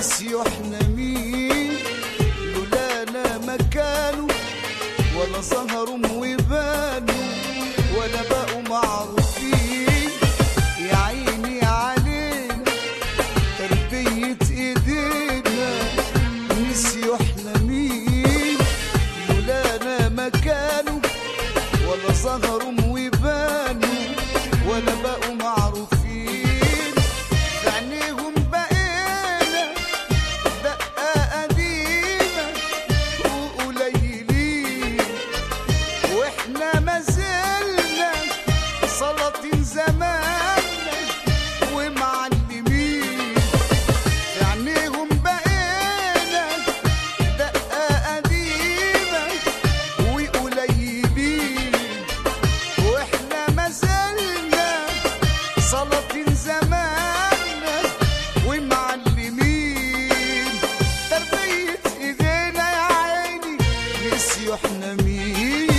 نسيوا احنا مين لولانا ما كانوا ولا ظهروا وبانوا ولا بقوا معروفين يا عيني علينا تربية ايدينا نسيوا احنا مين لولانا ما كانوا ولا ظهروا وبانوا ولا بقوا معروفين في عينيهم بقينا دقة قديمة وقليلين واحنا ما زلنا سلاطين زماننا ومعلمين في عينيهم بقينا دقة قديمة وقليلين واحنا ما زلنا سلاطين زماننا ومعلمين تربية ايدينا يا عيني نسيوا احنا مين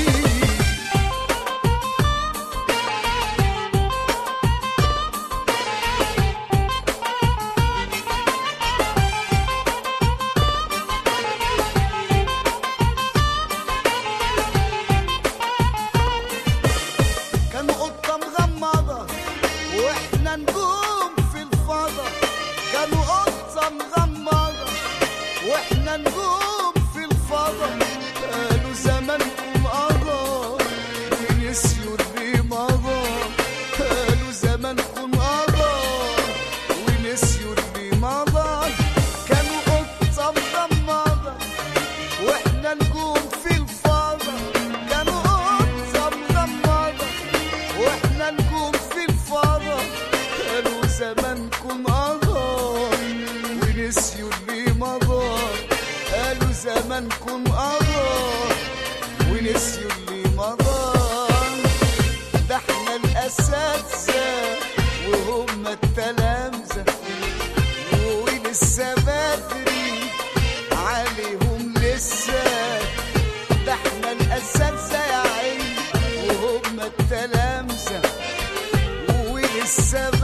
كانوا قطة مغمضة واحنا نجوم في الفضا كانوا قطة مغمضة واحنا نجوم في الفضا قالوا زمانكم قضى ونسيوا اللي مضى قالوا زمانكم قضى ونسيوا اللي مضى كانوا قطة مغمضة واحنا نجوم في الفضا كانوا قطة مغمضة واحنا نجوم في الفضا قالوا زمانكم قضى ونسيوا اللي مضى قالوا زمانكم قضى ونسيوا اللي مضى ده احنا الاساتذه وهم التلامذه ولسه بدري عليهم لسه ده احنا الاساتذه يا عيني وهم التلامذه ولسه